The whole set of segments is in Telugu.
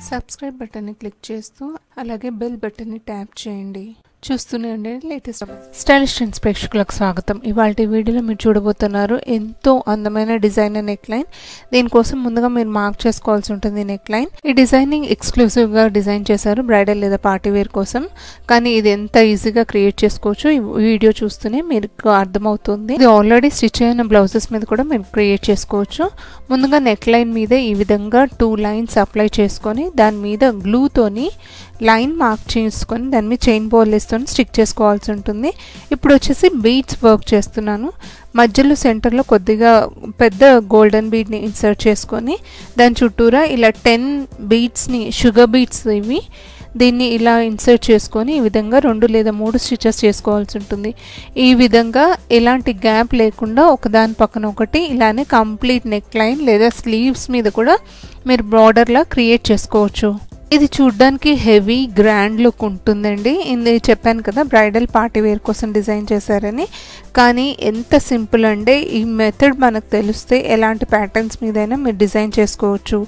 సబ్స్క్రైబ్ బటన్ని క్లిక్ చేస్తూ అలాగే బెల్ బటన్ని ట్యాప్ చేయండి చూస్తూనే ఉండండి లేటెస్ట్ స్టైలిష్ ట్రెండ్స్ ప్రేక్షకులకు స్వాగతం ఇవాళ వీడియోలో మీరు చూడబోతున్నారు ఎంతో అందమైన డిజైనర్ నెక్ లైన్ దీనికోసం ముందుగా మీరు మార్క్ చేసుకోవాల్సి ఉంటుంది నెక్ లైన్ ఈ డిజైనింగ్ ఎక్స్క్లూసివ్ గా డిజైన్ చేశారు బ్రైడల్ లేదా పార్టీ వేర్ కోసం కానీ ఇది ఎంత ఈజీగా క్రియేట్ చేసుకోవచ్చు ఈ వీడియో చూస్తూనే మీకు అర్థమవుతుంది ఇది ఆల్రెడీ స్టిచ్ అయిన బ్లౌజెస్ మీద కూడా మీరు క్రియేట్ చేసుకోవచ్చు ముందుగా నెక్ లైన్ మీద ఈ విధంగా టూ లైన్స్ అప్లై చేసుకొని దాని మీద గ్లూతోని లైన్ మార్క్ చేసుకొని దాని మీద చైన్ బోర్లెస్తో స్టిక్ చేసుకోవాల్సి ఉంటుంది ఇప్పుడు వచ్చేసి బీడ్స్ వర్క్ చేస్తున్నాను మధ్యలో సెంటర్లో కొద్దిగా పెద్ద గోల్డెన్ బీడ్ని ఇన్సర్ట్ చేసుకొని దాని చుట్టూరా ఇలా టెన్ బీడ్స్ని షుగర్ బీడ్స్ ఇవి దీన్ని ఇలా ఇన్సర్ట్ చేసుకొని ఈ విధంగా రెండు లేదా మూడు స్టిచెస్ చేసుకోవాల్సి ఉంటుంది ఈ విధంగా ఎలాంటి గ్యాప్ లేకుండా ఒకదాని పక్కన ఒకటి ఇలానే కంప్లీట్ నెక్ లైన్ లేదా స్లీవ్స్ మీద కూడా మీరు బార్డర్లా క్రియేట్ చేసుకోవచ్చు ఇది చూడ్డానికి హెవీ గ్రాండ్ లుక్ ఉంటుందండి ఇది చెప్పాను కదా బ్రైడల్ పార్టీ వేర్ కోసం డిజైన్ చేశారని కానీ ఎంత సింపుల్ అంటే ఈ మెథడ్ మనకు తెలిస్తే ఎలాంటి ప్యాటర్న్స్ మీదైనా మీరు డిజైన్ చేసుకోవచ్చు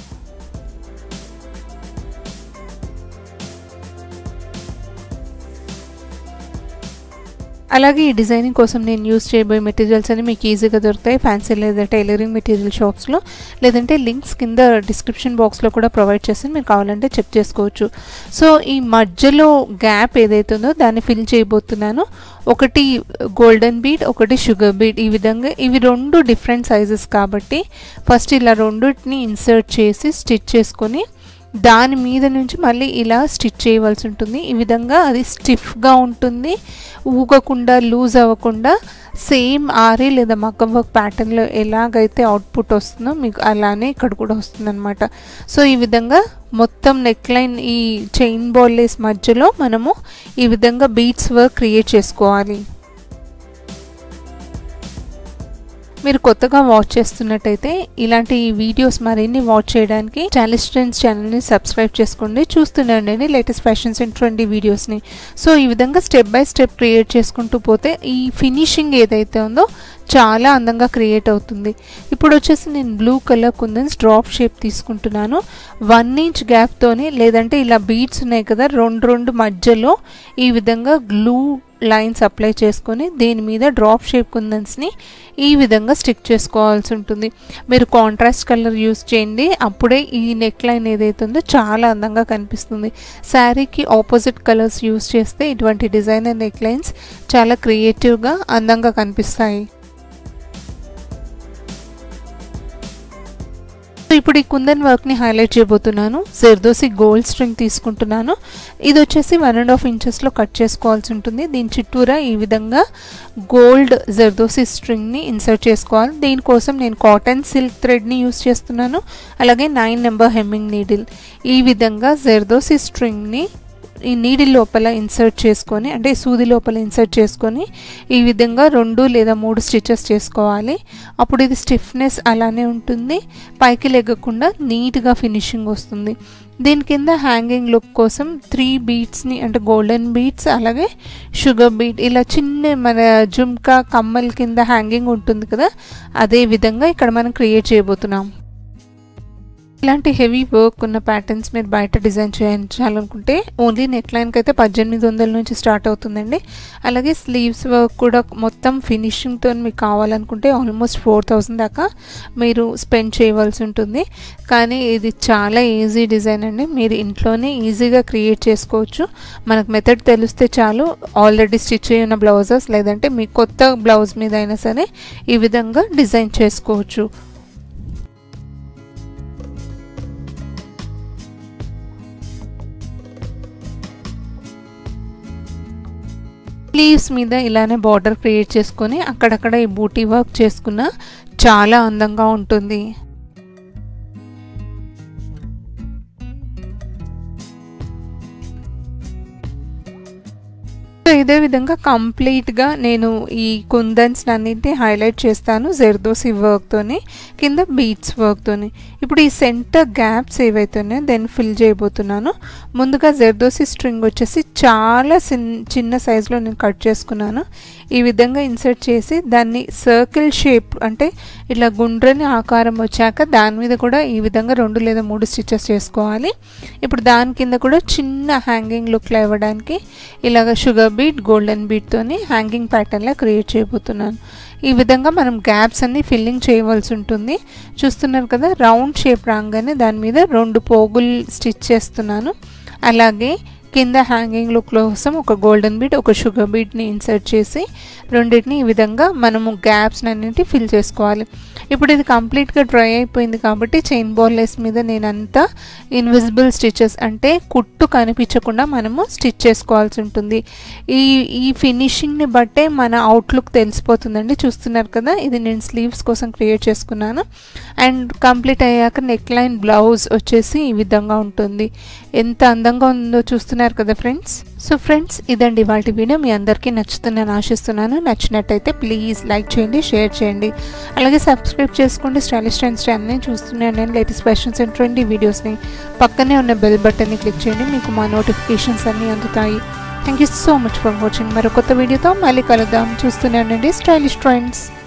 అలాగే ఈ డిజైనింగ్ కోసం నేను యూస్ చేయబోయే మెటీరియల్స్ అని మీకు ఈజీగా దొరుకుతాయి ఫ్యాన్సీ లేదా టైలరింగ్ మెటీరియల్ షాప్స్లో లేదంటే లింక్స్ కింద డిస్క్రిప్షన్ బాక్స్లో కూడా ప్రొవైడ్ చేసి మీరు కావాలంటే చెక్ చేసుకోవచ్చు సో ఈ మధ్యలో గ్యాప్ ఏదైతే ఉందో దాన్ని ఫిల్ చేయబోతున్నాను ఒకటి గోల్డెన్ బీడ్ ఒకటి షుగర్ బీడ్ ఈ విధంగా ఇవి రెండు డిఫరెంట్ సైజెస్ కాబట్టి ఫస్ట్ ఇలా రెండుని ఇన్సర్ట్ చేసి స్టిచ్ చేసుకొని దాని మీద నుంచి మళ్ళీ ఇలా స్టిచ్ చేయవలసి ఉంటుంది ఈ విధంగా అది స్టిఫ్గా ఉంటుంది ఊగకుండా లూజ్ అవ్వకుండా సేమ్ ఆరే లేదా మగ్గం వర్క్ ప్యాటర్న్లో ఎలాగైతే అవుట్పుట్ వస్తుందో మీకు అలానే ఇక్కడ కూడా వస్తుంది అనమాట సో ఈ విధంగా మొత్తం నెక్ లైన్ ఈ చైన్ బాల్లెస్ మధ్యలో మనము ఈ విధంగా బీట్స్ వర్క్ క్రియేట్ చేసుకోవాలి మీరు కొత్తగా వాచ్ చేస్తున్నట్టయితే ఇలాంటి వీడియోస్ మరిన్ని వాచ్ చేయడానికి స్టైలిష్ ట్రెండ్స్ ఛానల్ని సబ్స్క్రైబ్ చేసుకోండి చూస్తూనే ఉండండి లేటెస్ట్ ఫ్యాషన్స్ అండ్ ట్రెండీ వీడియోస్ని సో ఈ విధంగా స్టెప్ బై స్టెప్ క్రియేట్ చేసుకుంటూ పోతే ఈ ఫినిషింగ్ ఏదైతే ఉందో చాలా అందంగా క్రియేట్ అవుతుంది ఇప్పుడు వచ్చేసి నేను blue colour kundans drop shape తీసుకుంటున్నాను వన్ ఇంచ్ గ్యాప్తోనే లేదంటే ఇలా బీడ్స్ ఉన్నాయి కదా రెండు రెండు మధ్యలో ఈ విధంగా గ్లూ లైన్స్ అప్లై చేసుకొని దీని మీద డ్రాప్ షేప్ కుందన్స్ని ఈ విధంగా స్టిక్ చేసుకోవాల్సి ఉంటుంది మీరు కాంట్రాస్ట్ కలర్ యూస్ చేయండి అప్పుడే ఈ నెక్ లైన్ ఏదైతే ఉందో చాలా అందంగా కనిపిస్తుంది శారీకి ఆపోజిట్ కలర్స్ యూస్ చేస్తే ఇటువంటి డిజైనర్ నెక్ లైన్స్ చాలా క్రియేటివ్గా అందంగా కనిపిస్తాయి ఇప్పుడు ఈ కుందన్ వర్క్ని హైలైట్ చేయబోతున్నాను జెర్దోసి గోల్డ్ స్ట్రింగ్ తీసుకుంటున్నాను ఇది వచ్చేసి వన్ అండ్ హాఫ్ ఇంచెస్లో కట్ చేసుకోవాల్సి ఉంటుంది దీని చుట్టూరా ఈ విధంగా గోల్డ్ జెర్దోసి స్ట్రింగ్ని ఇన్సర్ట్ చేసుకోవాలి దీనికోసం నేను కాటన్ సిల్క్ థ్రెడ్ని యూస్ చేస్తున్నాను అలాగే నైన్ నెంబర్ హెమ్మింగ్ నీడిల్ ఈ విధంగా జెర్దోసి స్ట్రింగ్ని ఈ నీడిల్ లోపల ఇన్సర్ట్ చేసుకొని అంటే సూది లోపల ఇన్సర్ట్ చేసుకొని ఈ విధంగా రెండు లేదా మూడు స్టిచెస్ చేసుకోవాలి అప్పుడు ఇది స్టిఫ్నెస్ అలానే ఉంటుంది పైకి లెగ్గకుండా నీట్గా ఫినిషింగ్ వస్తుంది దీని కింద హ్యాంగింగ్ లుక్ కోసం త్రీ బీట్స్ని అంటే గోల్డెన్ బీట్స్ అలాగే షుగర్ బీట్ ఇలా చిన్న మన జుమ్కా కమ్మల్ కింద హ్యాంగింగ్ ఉంటుంది కదా అదే విధంగా ఇక్కడ మనం క్రియేట్ చేయబోతున్నాం ఇలాంటి హెవీ వర్క్ ఉన్న ప్యాటర్న్స్ మీరు బయట డిజైన్ చేయించాలనుకుంటే ఓన్లీ నెక్ లైన్కి అయితే పద్దెనిమిది వందల నుంచి స్టార్ట్ అవుతుందండి అలాగే స్లీవ్స్ వర్క్ కూడా మొత్తం ఫినిషింగ్తో మీకు కావాలనుకుంటే ఆల్మోస్ట్ ఫోర్ థౌజండ్ దాకా మీరు స్పెండ్ చేయవలసి ఉంటుంది కానీ ఇది చాలా ఈజీ డిజైన్ అండి మీరు ఇంట్లోనే ఈజీగా క్రియేట్ చేసుకోవచ్చు మనకు మెథడ్ తెలిస్తే చాలు ఆల్రెడీ స్టిచ్ అయిన బ్లౌజెస్ లేదంటే మీ కొత్త బ్లౌజ్ మీద అయినా సరే ఈ విధంగా డిజైన్ చేసుకోవచ్చు స్లీవ్స్ మీద ఇలానే బార్డర్ క్రియేట్ చేసుకొని అక్కడక్కడ ఈ బూటీ వర్క్ చేసుకున్న చాలా అందంగా ఉంటుంది సో ఇదే విధంగా కంప్లీట్గా నేను ఈ కుందన్స్ అన్నింటినీ హైలైట్ చేస్తాను జెర్దోసి వర్క్తోని కింద బీట్స్ వర్క్తోని ఇప్పుడు ఈ సెంటర్ గ్యాప్స్ ఏవైతున్నాయో దాన్ని ఫిల్ చేయబోతున్నాను ముందుగా జెర్దోసి స్ట్రింగ్ వచ్చేసి చాలా చిన్న సైజులో నేను కట్ చేసుకున్నాను ఈ విధంగా ఇన్సర్ట్ చేసి దాన్ని సర్కిల్ షేప్ అంటే ఇట్లా గుండ్రని ఆకారం వచ్చాక దాని మీద కూడా ఈ విధంగా రెండు లేదా మూడు స్టిచెస్ చేసుకోవాలి ఇప్పుడు దాని కింద కూడా చిన్న హ్యాంగింగ్ లుక్లో ఇవ్వడానికి ఇలాగ షుగర్ బీట్ గోల్డెన్ బీట్తోని హ్యాంగింగ్ ప్యాటర్న్లా క్రియేట్ చేయబోతున్నాను ఈ విధంగా మనం గ్యాప్స్ అన్ని ఫిల్లింగ్ చేయవలసి ఉంటుంది చూస్తున్నారు కదా రౌండ్ షేప్ రాగానే దాని మీద రెండు పోగులు స్టిచ్ చేస్తున్నాను అలాగే కింద హ్యాంగింగ్ లుక్ కోసం ఒక గోల్డెన్ బీట్ ఒక షుగర్ బీట్ని ఇన్సర్ట్ చేసి రెండింటిని ఈ విధంగా మనము గ్యాప్స్ అన్నింటి ఫిల్ చేసుకోవాలి ఇప్పుడు ఇది కంప్లీట్గా డ్రై అయిపోయింది కాబట్టి చైన్ బాల్లెస్ మీద నేనంతా ఇన్విజిబుల్ స్టిచెస్ అంటే కుట్టు కనిపించకుండా మనము స్టిచ్ చేసుకోవాల్సి ఉంటుంది ఈ ఈ ఫినిషింగ్ని బట్టే మన అవుట్లుక్ తెలిసిపోతుందండి చూస్తున్నారు కదా ఇది నేను స్లీవ్స్ కోసం క్రియేట్ చేసుకున్నాను అండ్ కంప్లీట్ అయ్యాక నెక్ లైన్ బ్లౌజ్ వచ్చేసి ఈ విధంగా ఉంటుంది ఎంత అందంగా ఉందో చూస్తున్నారు కదా ఫ్రెండ్స్ సో ఫ్రెండ్స్ ఇదండి వాటి వీడియో మీ అందరికీ నచ్చుతుందని ఆశిస్తున్నాను నచ్చినట్టయితే ప్లీజ్ లైక్ చేయండి షేర్ చేయండి అలాగే సబ్స్క్రైబ్ చేసుకోండి స్టైలిష్ ట్రెండ్స్ ఛానల్ని చూస్తున్నాను నేను లేటెస్ట్ ఫ్యాషన్స్ అండ్ ట్రెండీ వీడియోస్ని పక్కనే ఉన్న బెల్ బటన్ని క్లిక్ చేయండి మీకు మా నోటిఫికేషన్స్ అన్నీ అందుతాయి thank you so much for watching మరో కొత్త వీడియోతో మళ్ళీ కలుద్దాం చూస్తూనే ఉండండి స్టైలిష్ ట్రెండ్స్